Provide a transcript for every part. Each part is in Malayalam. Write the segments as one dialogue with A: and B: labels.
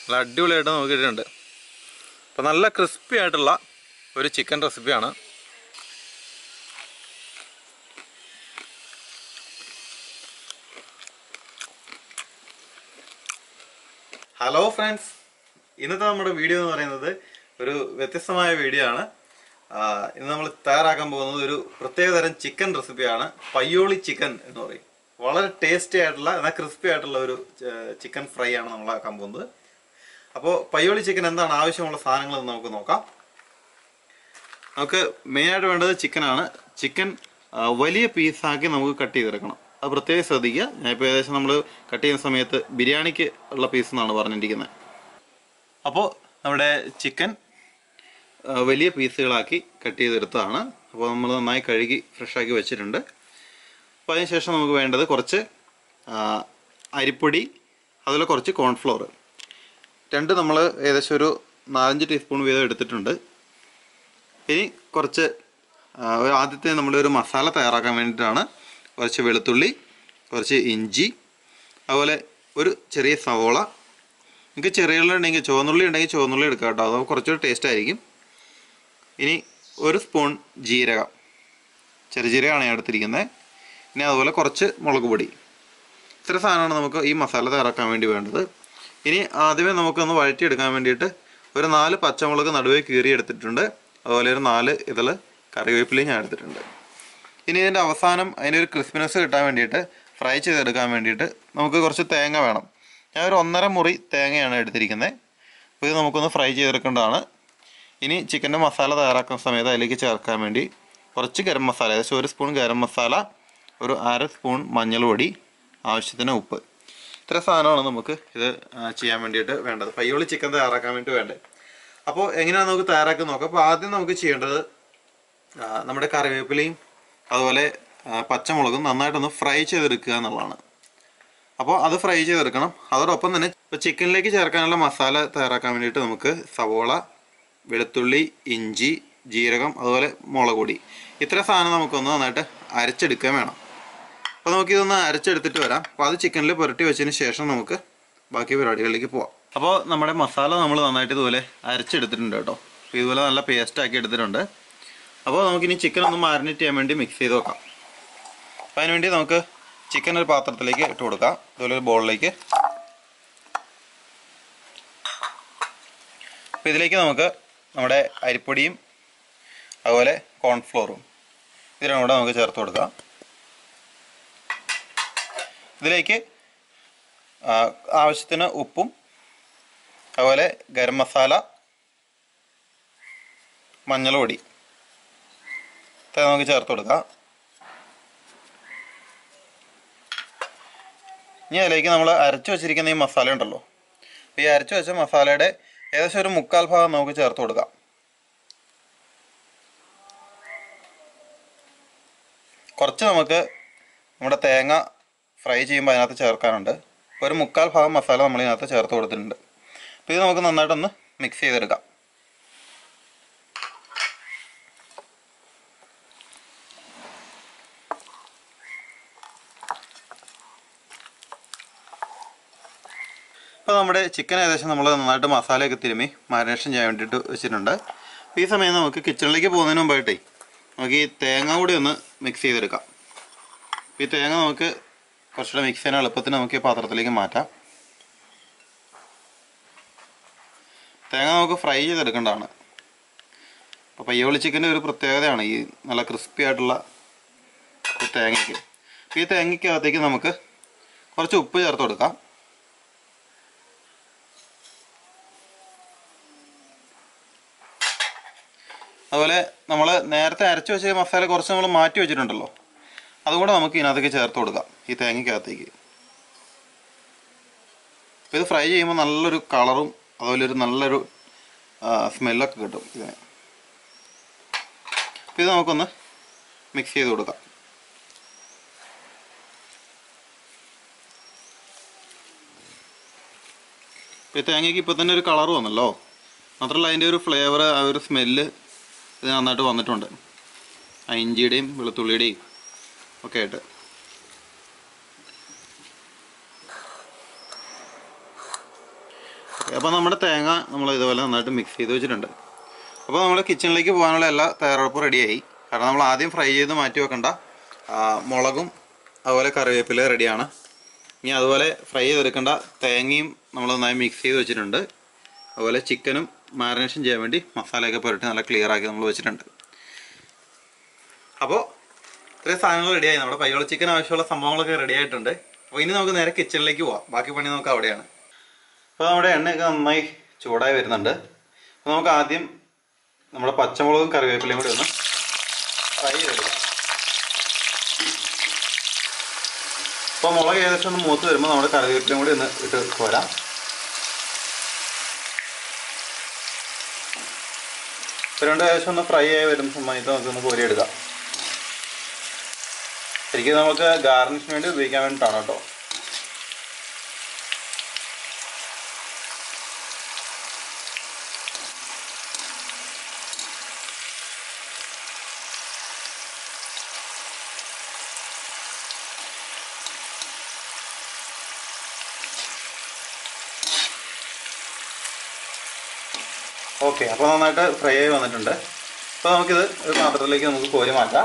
A: നല്ല അടിപൊളിയായിട്ട് നമുക്ക് ഇട്ടിട്ടുണ്ട് അപ്പോൾ നല്ല ക്രിസ്പി ആയിട്ടുള്ള ഒരു ചിക്കൻ റെസിപ്പിയാണ് ഹലോ ഫ്രണ്ട്സ് ഇന്നത്തെ നമ്മുടെ വീഡിയോ എന്ന് പറയുന്നത് ഒരു വ്യത്യസ്തമായ വീഡിയോ ആണ് ആ, ഇന്ന് നമ്മൾ തയ്യാറാക്കാൻ പോകുന്നത് ഒരു പ്രത്യേകതരം ചിക്കൻ റെസിപ്പിയാണ് പയ്യോളി ചിക്കൻ എന്ന് പറയും വളരെ ടേസ്റ്റി ആയിട്ടുള്ള എന്നാൽ ക്രിസ്പി ആയിട്ടുള്ള ഒരു ചിക്കൻ ഫ്രൈ ആണ് നമ്മൾ ആക്കാൻ പോകുന്നത് അപ്പോൾ പയ്യോളി ചിക്കൻ എന്താണ് ആവശ്യമുള്ള സാധനങ്ങൾ എന്ന് നമുക്ക് നോക്കാം നമുക്ക് മെയിനായിട്ട് വേണ്ടത് ചിക്കനാണ് ചിക്കൻ ആ, വലിയ പീസാക്കി നമുക്ക് കട്ട് ചെയ്തെടുക്കണം അത് പ്രത്യേകം ശ്രദ്ധിക്കുക ഞാനിപ്പോൾ ഏകദേശം നമ്മൾ കട്ട് ചെയ്യുന്ന സമയത്ത് ബിരിയാണിക്ക് ഉള്ള പീസ് എന്നാണ് പറഞ്ഞിരിക്കുന്നത് അപ്പോൾ നമ്മുടെ ചിക്കൻ ആ, വലിയ പീസുകളാക്കി കട്ട് ചെയ്തെടുത്തതാണ് അപ്പോൾ നമ്മൾ നന്നായി കഴുകി ഫ്രഷാക്കി വെച്ചിട്ടുണ്ട് അപ്പോൾ അതിനുശേഷം നമുക്ക് വേണ്ടത് കുറച്ച് ആ, അരിപ്പൊടി അതുപോലെ കുറച്ച് കോൺഫ്ലോർ രണ്ട് നമ്മൾ ഏകദേശം ഒരു നാലഞ്ച് ടീസ്പൂൺ വീതം എടുത്തിട്ടുണ്ട് ഇനി കുറച്ച് ആ, ഒരു ആദ്യത്തെ നമ്മളൊരു മസാല തയ്യാറാക്കാൻ വേണ്ടിയിട്ടാണ് കുറച്ച് വെളുത്തുള്ളി കുറച്ച് ഇഞ്ചി അതുപോലെ ഒരു ചെറിയ സവോള നിങ്ങൾക്ക് ചെറിയ ഉള്ളി ഉണ്ടെങ്കിൽ ചുവന്നുള്ളി ഉണ്ടെങ്കിൽ ചുവന്നുള്ളി എടുക്കാം കേട്ടോ അത് കുറച്ചുകൂടി ടേസ്റ്റ് ആയിരിക്കും ഇനി ഒരു സ്പൂൺ ജീരകം ചെറിയ ജീരകമാണ് ഞാൻ എടുത്തിരിക്കുന്നത് ഇനി അതുപോലെ കുറച്ച് മുളക് പൊടി ഇത്ര സാധനമാണ് നമുക്ക് ഈ മസാല തയ്യാറാക്കാൻ വേണ്ടി വേണ്ടത് ഇനി ആദ്യമേ നമുക്കൊന്ന് വഴറ്റിയെടുക്കാൻ വേണ്ടിയിട്ട് ഒരു നാല് പച്ചമുളക് നടുവേ കീറി എടുത്തിട്ടുണ്ട് അതുപോലെ ഒരു നാല് ഇതിൽ കറിവേപ്പിലയും ഞാൻ എടുത്തിട്ടുണ്ട് ഇനി ഇതിൻ്റെ അവസാനം അതിൻ്റെ ഒരു ക്രിസ്പിനെസ് കിട്ടാൻ വേണ്ടിയിട്ട് ഫ്രൈ ചെയ്തെടുക്കാൻ വേണ്ടിയിട്ട് നമുക്ക് കുറച്ച് തേങ്ങ വേണം ഞാൻ ഒരു ഒന്നര മുറി തേങ്ങയാണ് എടുത്തിരിക്കുന്നത് അപ്പോൾ ഇത് നമുക്കൊന്ന് ഫ്രൈ ചെയ്തെടുക്കേണ്ടതാണ് ഇനി ചിക്കൻ്റെ മസാല തയ്യാറാക്കുന്ന സമയത്ത് അതിലേക്ക് ചേർക്കാൻ വേണ്ടി കുറച്ച് ഗരം മസാല ഏകദേശം ഒരു സ്പൂൺ ഗരം മസാല ഒരു അര സ്പൂൺ മഞ്ഞൾപ്പൊടി ആവശ്യത്തിന് ഉപ്പ് ഇത്ര സാധനമാണ് നമുക്ക് ഇത് ആ, ചെയ്യാൻ വേണ്ടിയിട്ട് വേണ്ടത് പയ്യോളി ചിക്കൻ തയ്യാറാക്കാൻ വേണ്ടി വേണ്ടത് അപ്പോൾ എങ്ങനെയാണ് നമുക്ക് തയ്യാറാക്കി നോക്കാം അപ്പോൾ ആദ്യം നമുക്ക് ചെയ്യേണ്ടത് ആ, നമ്മുടെ കറിവേപ്പിലയും അതുപോലെ ആ, പച്ചമുളകും നന്നായിട്ടൊന്ന് ഫ്രൈ ചെയ്തെടുക്കുക എന്നുള്ളതാണ് അപ്പോൾ അത് ഫ്രൈ ചെയ്തെടുക്കണം അതോടൊപ്പം തന്നെ ഇപ്പോൾ ചിക്കനിലേക്ക് ചേർക്കാനുള്ള മസാല തയ്യാറാക്കാൻ വേണ്ടിയിട്ട് നമുക്ക് സവോള വെളുത്തുള്ളി ഇഞ്ചി ജീരകം അതുപോലെ മുളക് പൊടി ഇത്ര സാധനം നമുക്കൊന്ന് നന്നായിട്ട് അരച്ചെടുക്കാൻ വേണം അപ്പോൾ നമുക്കിതൊന്ന് അരച്ചെടുത്തിട്ട് വരാം അപ്പോൾ അത് ചിക്കനിൽ പുരട്ടി വെച്ചതിന് ശേഷം നമുക്ക് ബാക്കി പരിപാടികളിലേക്ക് പോവാം അപ്പോൾ നമ്മുടെ മസാല നമ്മൾ നന്നായിട്ട് ഇതുപോലെ അരച്ചെടുത്തിട്ടുണ്ട് കേട്ടോ അപ്പോൾ ഇതുപോലെ നല്ല പേസ്റ്റ് ആക്കി എടുത്തിട്ടുണ്ട് അപ്പോൾ നമുക്കിനി ചിക്കൻ ഒന്ന് മാരിനേറ്റ് ചെയ്യാൻ വേണ്ടി മിക്സ് ചെയ്ത് വെക്കാം അപ്പോൾ അതിന് വേണ്ടി നമുക്ക് ചിക്കൻ ഒരു പാത്രത്തിലേക്ക് ഇട്ട് കൊടുക്കാം അതുപോലെ ഒരു ബോളിലേക്ക് അപ്പോൾ ഇതിലേക്ക് നമുക്ക് നമ്മുടെ അരിപ്പൊടിയും അതുപോലെ കോൺഫ്ലോറും ഇതിനും കൂടെ നമുക്ക് ചേർത്ത് കൊടുക്കാം ഇതിലേക്ക് ആ, ആവശ്യത്തിന് ഉപ്പും അതുപോലെ ഗരം മസാല മഞ്ഞൾ പൊടി ഇത്ര നമുക്ക് ചേർത്ത് കൊടുക്കാം ഇനി അതിലേക്ക് നമ്മൾ അരച്ചു വെച്ചിരിക്കുന്ന ഈ മസാല ഉണ്ടല്ലോ ഈ അരച്ചു വെച്ച മസാലയുടെ ഏകദേശം ഒരു മുക്കാൽ ഭാഗം നമുക്ക് ചേർത്ത് കൊടുക്കാം കുറച്ച് നമുക്ക് നമ്മുടെ തേങ്ങ ഫ്രൈ ചെയ്യുമ്പോൾ അതിനകത്ത് ചേർക്കാനുണ്ട് ഒരു മുക്കാൽ ഭാഗം മസാല നമ്മൾ ഇതിനകത്ത് ചേർത്ത് കൊടുത്തിട്ടുണ്ട് അപ്പോൾ ഇത് നമുക്ക് നന്നായിട്ടൊന്ന് മിക്സ് ചെയ്തെടുക്കാം ഇപ്പോൾ നമ്മുടെ ചിക്കൻ ഏകദേശം നമ്മൾ നന്നായിട്ട് മസാലയൊക്കെ തിരുമ്മി മാരിനേഷൻ ചെയ്യാൻ വേണ്ടിയിട്ട് വെച്ചിട്ടുണ്ട് അപ്പോൾ ഈ സമയം നമുക്ക് കിച്ചണിലേക്ക് പോകുന്നതിന് മുമ്പായിട്ടേ നമുക്ക് ഈ തേങ്ങ കൂടി ഒന്ന് മിക്സ് ചെയ്തെടുക്കാം അപ്പോൾ ഈ തേങ്ങ നമുക്ക് കുറച്ചുകൂടെ മിക്സ് ചെയ്യാൻ എളുപ്പത്തിന് നമുക്ക് ഈ പാത്രത്തിലേക്ക് മാറ്റാം തേങ്ങ നമുക്ക് ഫ്രൈ ചെയ്തെടുക്കേണ്ടതാണ് അപ്പോൾ പയ്യോളി ചിക്കൻ്റെ ഒരു പ്രത്യേകതയാണ് ഈ നല്ല ക്രിസ്പി ആയിട്ടുള്ള ഈ തേങ്ങയ്ക്ക് അപ്പോൾ ഈ തേങ്ങയ്ക്കകത്തേക്ക് നമുക്ക് കുറച്ച് ഉപ്പ് ചേർത്ത് കൊടുക്കാം അതുപോലെ നമ്മൾ നേരത്തെ അരച്ച് വെച്ച മസാല കുറച്ച് നമ്മൾ മാറ്റി വെച്ചിട്ടുണ്ടല്ലോ അതുകൂടെ നമുക്ക് ഇതിനകത്തേക്ക് ചേർത്ത് കൊടുക്കാം ഈ തേങ്ങയ്ക്കകത്തേക്ക് അപ്പോൾ ഇത് ഫ്രൈ ചെയ്യുമ്പോൾ നല്ലൊരു കളറും അതുപോലെ ഒരു നല്ലൊരു സ്മെല്ലൊക്കെ കിട്ടും ഇതിന് അപ്പോൾ ഇത് നമുക്കൊന്ന് മിക്സ് ചെയ്ത് കൊടുക്കാം ഇപ്പോൾ ഈ തേങ്ങയ്ക്ക് ഇപ്പോൾ തന്നെ ഒരു കളർ വന്നല്ലോ മാത്രമല്ല അതിൻ്റെ ഒരു ഫ്ലേവർ ആ ഒരു സ്മെല്ല് ഇത് നന്നായിട്ട് വന്നിട്ടുണ്ട് ആ ഇഞ്ചിയുടെയും വെളുത്തുള്ളിയുടെയും ഒക്കെ ആയിട്ട് അപ്പോൾ നമ്മുടെ തേങ്ങ നമ്മൾ ഇതുപോലെ നന്നായിട്ട് മിക്സ് ചെയ്ത് വെച്ചിട്ടുണ്ട് അപ്പോൾ നമ്മൾ കിച്ചണിലേക്ക് പോകാനുള്ള എല്ലാ തയ്യാറെടുപ്പും റെഡിയായി കാരണം നമ്മൾ ആദ്യം ഫ്രൈ ചെയ്ത് മാറ്റി വെക്കണ്ട ആ, മുളകും അതുപോലെ കറിവേപ്പില റെഡിയാണ് ഇനി അതുപോലെ ഫ്രൈ ചെയ്തെടുക്കേണ്ട തേങ്ങയും നമ്മൾ നന്നായി മിക്സ് ചെയ്ത് വെച്ചിട്ടുണ്ട് അതുപോലെ ചിക്കനും മാരിനേഷൻ ചെയ്യാൻ വേണ്ടി മസാലയൊക്കെ പുരട്ടി നല്ല ക്ലിയർ ആക്കി നമ്മൾ വെച്ചിട്ടുണ്ട് അപ്പോൾ ഇത്രയും സാധനങ്ങൾ റെഡിയായി നമ്മുടെ പയ്യോള ചിക്കൻ ആവശ്യമുള്ള സംഭവങ്ങളൊക്കെ റെഡി ആയിട്ടുണ്ട് അപ്പോൾ ഇനി നമുക്ക് നേരെ കിച്ചണിലേക്ക് പോവാം ബാക്കി പണി നമുക്ക് അവിടെയാണ് അപ്പോൾ നമ്മുടെ എണ്ണയൊക്കെ നന്നായി ചൂടായി വരുന്നുണ്ട് അപ്പോൾ നമുക്ക് ആദ്യം നമ്മുടെ പച്ചമുളകും കറിവേപ്പിലയും കൂടി ഒന്ന് ഫ്രൈ ചെയ്തെടുക്കാം അപ്പോൾ മുളക് ഏകദേശം ഒന്ന് മൂത്ത് വരുമ്പോൾ നമ്മുടെ കറിവേപ്പിലയും കൂടി ഒന്ന് ഇട്ട് പോരാം ഇപ്പോൾ രണ്ട് ഏകദേശം ഒന്ന് ഫ്രൈ ആയി വരുന്ന സമയത്ത് നമുക്കൊന്ന് കോരിയെടുക്കാം ശരിക്കും നമുക്ക് ഗാർണിഷിന് വേണ്ടി ഉപയോഗിക്കാൻ വേണ്ടിയിട്ടാണ് കേട്ടോ ഓക്കെ അപ്പോൾ നന്നായിട്ട് ഫ്രൈ ആയി വന്നിട്ടുണ്ട് അപ്പോൾ നമുക്കിത് ഒരു പാത്രത്തിലേക്ക് നമുക്ക് കോരി മാറ്റാം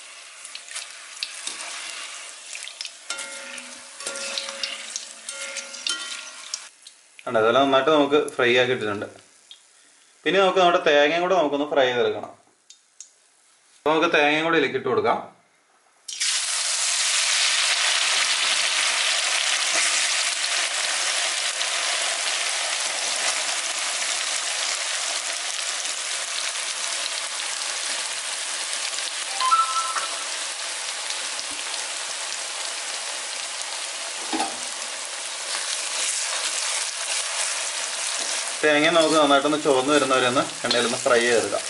A: ഉണ്ട് അതുപോലെ നന്നായിട്ട് നമുക്ക് ഫ്രൈ ആക്കി ഇട്ടിട്ടുണ്ട് പിന്നെ നമുക്ക് നമ്മുടെ തേങ്ങയും കൂടെ നമുക്കൊന്ന് ഫ്രൈ ചെയ്തെടുക്കണം അപ്പോൾ നമുക്ക് തേങ്ങയും കൂടെ ഇതിലേക്ക് ഇട്ട് കൊടുക്കാം തേങ്ങ നമുക്ക് നന്നായിട്ടൊന്ന് ചുവന്ന് വരുന്നവരെ ഒന്ന് എണ്ണയിലൊന്ന് ഫ്രൈ ചെയ്തെടുക്കാം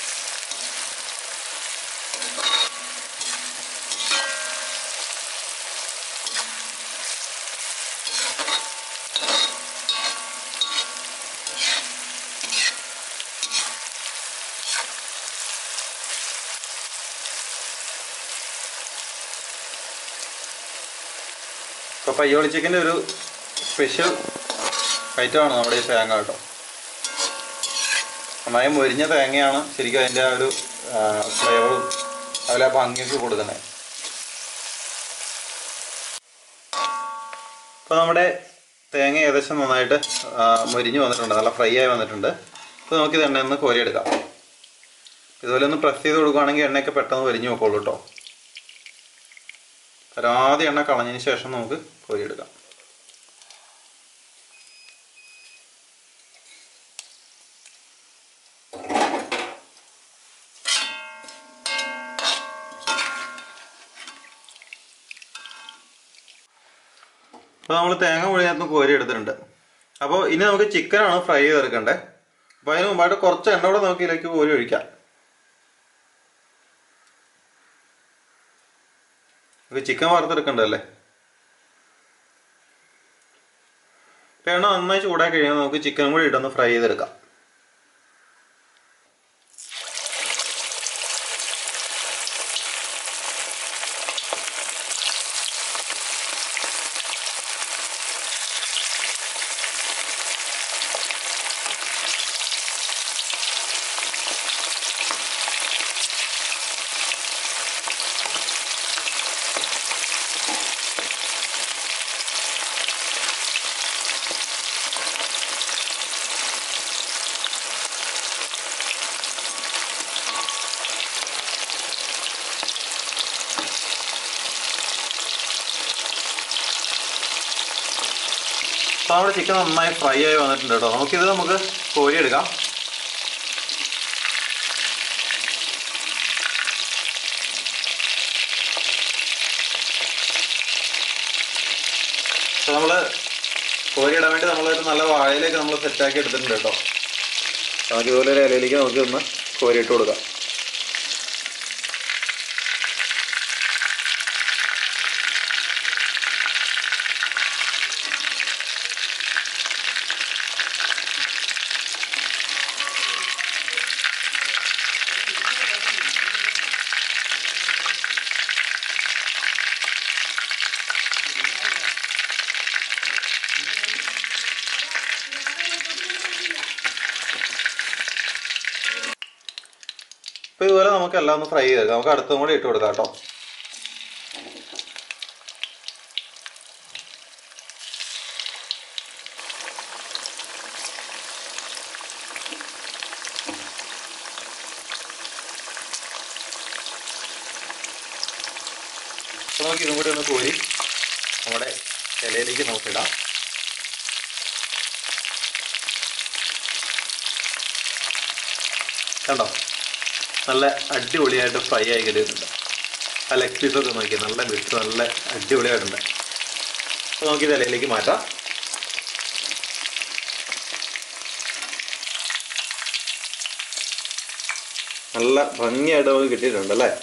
A: ഇപ്പോൾ പയ്യോളി ചിക്കൻ്റെ ഒരു സ്പെഷ്യൽ ഐറ്റമാണ് നമ്മുടെ ഈ തേങ്ങ കേട്ടോ നന്നായി മൊരിഞ്ഞ തേങ്ങയാണ് ശരിക്കും അതിൻ്റെ ആ ഒരു ഫ്ലേവറും അതുപോലെ ആ ഭംഗിയൊക്കെ കൊടുക്കുന്നത് അപ്പോൾ നമ്മുടെ തേങ്ങ ഏകദേശം നന്നായിട്ട് ആ, മൊരിഞ്ഞ് വന്നിട്ടുണ്ട് നല്ല ഫ്രൈ ആയി വന്നിട്ടുണ്ട് അപ്പോൾ നമുക്കിത് എണ്ണയിൽ നിന്ന് കോരിയെടുക്കാം ഇതുപോലെ ഒന്ന് പ്രസ് ചെയ്ത് കൊടുക്കുകയാണെങ്കിൽ എണ്ണയൊക്കെ പെട്ടെന്ന് പൊരിഞ്ഞ് നോക്കുള്ളൂ കേട്ടോ പരാതി എണ്ണ കളഞ്ഞതിന് ശേഷം നമുക്ക് കോരിയെടുക്കാം അപ്പോൾ നമ്മൾ തേങ്ങ മുഴുവൻ കോരി എടുത്തിട്ടുണ്ട് അപ്പോൾ ഇനി നമുക്ക് ചിക്കനാണ് ഫ്രൈ ചെയ്തെടുക്കണ്ടേ അപ്പോൾ അതിന് മുമ്പായിട്ട് കുറച്ച് എണ്ണ കൂടെ നമുക്ക് ഇതിലേക്ക് കോരി ഒഴിക്കാം നമുക്ക് ചിക്കൻ വറുത്തെടുക്കണ്ടല്ലേ ഇപ്പം എണ്ണ നന്നായി ചൂടായി കഴിയുമ്പോൾ നമുക്ക് ചിക്കനും കൂടി ഇട്ടൊന്ന് ഫ്രൈ ചെയ്തെടുക്കാം അപ്പോൾ നമ്മുടെ ചിക്കൻ നന്നായി ഫ്രൈ ആയി വന്നിട്ടുണ്ട് കേട്ടോ നമുക്കിത് നമുക്ക് കോരിയെടുക്കാം അപ്പോൾ നമ്മൾ കോരിയിടാൻ വേണ്ടി നമ്മളൊരു നല്ല വാഴയിലേക്ക് നമ്മൾ സെറ്റാക്കി എടുത്തിട്ടുണ്ട് കേട്ടോ നമുക്ക് ഇതുപോലെ ഒരു ഇലയിലേക്ക് നമുക്ക് ഒന്ന് കോരിയിട്ട് കൊടുക്കാം അപ്പോൾ ഇതുപോലെ നമുക്ക് എല്ലാം ഒന്ന് ഫ്രൈ ചെയ്തെടുക്കാം നമുക്ക് അടുത്തും കൂടി ഇട്ട് കൊടുക്കാം കേട്ടോ അപ്പോൾ നമുക്ക് ഇതും കൂടി ഒന്ന് കോരി നമ്മുടെ ഇലയിലേക്ക് നോക്കിടാം കണ്ടോ നല്ല അടിപൊളിയായിട്ട് ഫ്രൈ ആയി കിട്ടിയിട്ടുണ്ട് ആ ലെഗ് പീസൊക്കെ നോക്കി നല്ല മിക്സ് നല്ല അടിപൊളിയായിട്ടുണ്ട് അപ്പോൾ നമുക്ക് ഇത് ഇലയിലേക്ക് മാറ്റാം നല്ല ഭംഗിയായിട്ട് നമുക്ക് കിട്ടിയിട്ടുണ്ട് അല്ലേ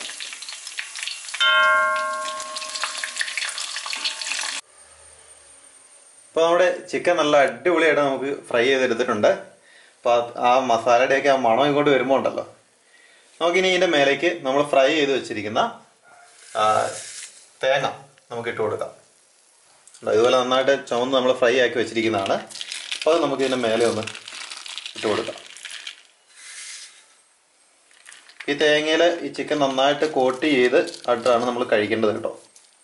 A: ഇപ്പോൾ നമ്മുടെ ചിക്കൻ നല്ല അടിപൊളിയായിട്ട് നമുക്ക് ഫ്രൈ ചെയ്തെടുത്തിട്ടുണ്ട് അപ്പോൾ ആ മസാലയുടെയൊക്കെ ആ മണം ഇങ്ങോട്ട് വരുമ്പോൾ ഉണ്ടല്ലോ നമുക്കിനി ഇതിൻ്റെ മേലേക്ക് നമ്മൾ ഫ്രൈ ചെയ്ത് വെച്ചിരിക്കുന്ന ആ, തേങ്ങ നമുക്ക് ഇട്ട് കൊടുക്കാം ഉണ്ടോ? ഇതുപോലെ നന്നായിട്ട് ചുവന്ന് നമ്മൾ ഫ്രൈ ആക്കി വെച്ചിരിക്കുന്നതാണ് അപ്പോൾ അത് നമുക്ക് ഇതിൻ്റെ മേലെ ഒന്ന് ഇട്ട് കൊടുക്കാം ഈ തേങ്ങയിൽ ഈ ചിക്കൻ നന്നായിട്ട് കോട്ട് ചെയ്ത് ആയിട്ടാണ് നമ്മൾ കഴിക്കേണ്ടത് കേട്ടോ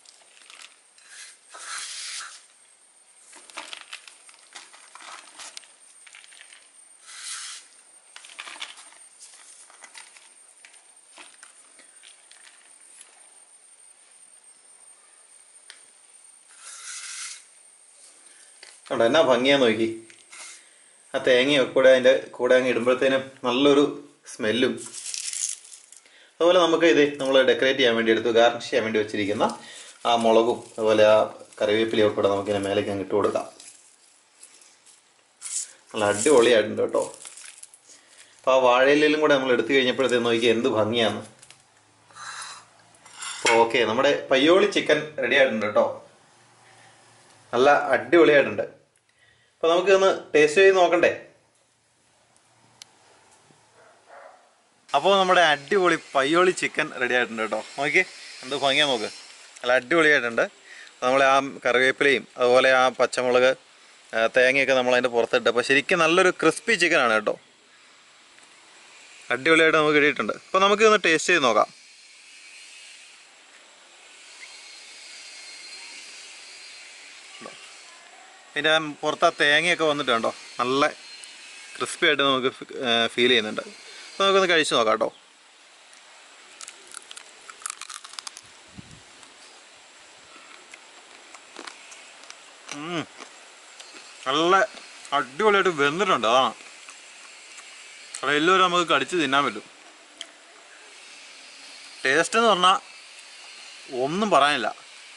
A: കണ്ടോ എന്നാ ഭംഗിയാന്ന് നോക്കി ആ തേങ്ങയൊക്കെ കൂടെ അതിൻ്റെ കൂടെ അങ്ങ് ഇടുമ്പോഴത്തേനും നല്ലൊരു സ്മെല്ലും അതുപോലെ നമുക്ക് ഇത് നമ്മൾ ഡെക്കറേറ്റ് ചെയ്യാൻ വേണ്ടി എടുത്തു ഗാർണിഷ് ചെയ്യാൻ വേണ്ടി വെച്ചിരിക്കുന്ന ആ മുളകും അതുപോലെ ആ കറിവേപ്പിലയും ഒക്കെ കൂടെ നമുക്ക് ഇതിന് മേലേക്ക് അങ്ങ് ഇട്ട് കൊടുക്കാം നല്ല അടിപൊളിയായിട്ടുണ്ട് കേട്ടോ അപ്പോൾ ആ വാഴയിലും കൂടെ നമ്മൾ എടുത്തു കഴിഞ്ഞപ്പോഴത്തേക്ക് നോക്കി എന്ത് ഭംഗിയാണ് അപ്പോൾ ഓക്കെ നമ്മുടെ പയ്യോളി ചിക്കൻ റെഡി ആയിട്ടുണ്ട് കേട്ടോ നല്ല അടിപൊളിയായിട്ടുണ്ട് അപ്പോൾ നമുക്ക് ഒന്ന് ടേസ്റ്റ് ചെയ്ത് നോക്കണ്ടേ അപ്പോൾ നമ്മുടെ അടിപൊളി പയ്യോളി ചിക്കൻ റെഡി ആയിട്ടുണ്ട് കേട്ടോ നോക്കി എന്ത് ഭംഗിയാ നോക്ക് നല്ല അടിപൊളിയായിട്ടുണ്ട് നമ്മൾ ആ കറിവേപ്പിലയും അതുപോലെ ആ പച്ചമുളക് ആ, തേങ്ങയൊക്കെ നമ്മൾ അതിൻ്റെ പുറത്തിട്ട് അപ്പോൾ ശരിക്കും നല്ലൊരു ക്രിസ്പി ചിക്കനാണ് കേട്ടോ അടിപൊളിയായിട്ട് നമുക്ക് കിട്ടിയിട്ടുണ്ട് അപ്പോൾ നമുക്ക് ഒന്ന് ടേസ്റ്റ് ചെയ്ത് നോക്കാം ഇതിൻ്റെ പുറത്ത് ആ തേങ്ങയൊക്കെ വന്നിട്ട് കണ്ടോ നല്ല ക്രിസ്പി ആയിട്ട് നമുക്ക് ഫീൽ ചെയ്യുന്നുണ്ട് അപ്പോൾ നമുക്കൊന്ന് കഴിച്ച് നോക്കാം കേട്ടോ ഉം. നല്ല അടിപൊളിയായിട്ട് വെന്തിട്ടുണ്ട് അതാണ് അവിടെ എല്ലാവരും നമുക്ക് കടിച്ച് തിന്നാൻ പറ്റും ടേസ്റ്റ് എന്ന് പറഞ്ഞാൽ ഒന്നും പറയാനില്ല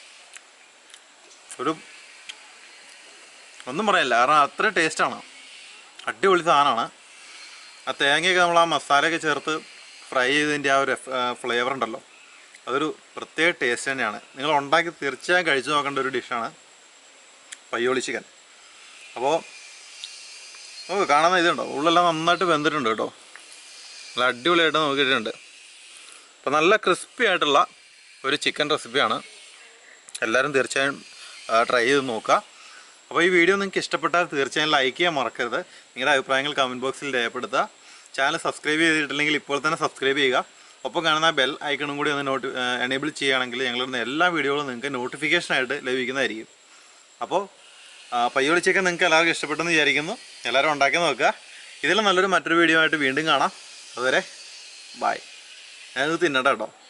A: ഒരു ഒന്നും പറയാനില്ല കാരണം അത്ര ടേസ്റ്റാണ് അടിപൊളി സാധനമാണ് ആ തേങ്ങയൊക്കെ നമ്മൾ ആ മസാലയൊക്കെ ചേർത്ത് ഫ്രൈ ചെയ്തതിൻ്റെ ആ ഒരു ഫ്ലേവർ ഉണ്ടല്ലോ അതൊരു പ്രത്യേക ടേസ്റ്റ് തന്നെയാണ് നിങ്ങൾ ഉണ്ടാക്കി തീർച്ചയായും കഴിച്ചു നോക്കേണ്ട ഒരു ഡിഷാണ് പയ്യോളി ചിക്കൻ അപ്പോൾ നമുക്ക് കാണുന്ന ഇതുണ്ടോ ഉള്ളെല്ലാം നന്നായിട്ട് വെന്തിട്ടുണ്ട് കേട്ടോ നല്ല അടിപൊളിയായിട്ട് നമുക്ക് കിട്ടിയിട്ടുണ്ട് അപ്പോൾ നല്ല ക്രിസ്പി ആയിട്ടുള്ള ഒരു ചിക്കൻ റെസിപ്പിയാണ് എല്ലാവരും തീർച്ചയായും ട്രൈ ചെയ്ത് നോക്കുക അപ്പോൾ ഈ വീഡിയോ നിങ്ങൾക്ക് ഇഷ്ടപ്പെട്ടാൽ തീർച്ചയായും ലൈക്ക് ചെയ്യാൻ മറക്കരുത് നിങ്ങളുടെ അഭിപ്രായങ്ങൾ കമൻറ്റ് ബോക്സിൽ രേഖപ്പെടുത്തുക ചാനൽ സബ്സ്ക്രൈബ് ചെയ്തിട്ടില്ലെങ്കിൽ ഇപ്പോൾ തന്നെ സബ്സ്ക്രൈബ് ചെയ്യുക ഒപ്പം കാണുന്ന ബെൽ ഐക്കണും കൂടി ഒന്ന് നോട്ടി എനേബിൾ ചെയ്യുകയാണെങ്കിൽ ഞങ്ങളുടെ എല്ലാ വീഡിയോകളും നിങ്ങൾക്ക് നോട്ടിഫിക്കേഷനായിട്ട് ലഭിക്കുന്നതായിരിക്കും അപ്പോൾ പയ്യോളി ചിക്കൻ നിങ്ങൾക്ക് എല്ലാവർക്കും ഇഷ്ടപ്പെട്ടെന്ന് വിചാരിക്കുന്നു എല്ലാവരും ഉണ്ടാക്കി നോക്കുക ഇതിൽ നല്ലൊരു മറ്റൊരു വീഡിയോ ആയിട്ട് വീണ്ടും കാണാം അതുവരെ ബായ് ഞാനിത് തിന്നട്ടെ കേട്ടോ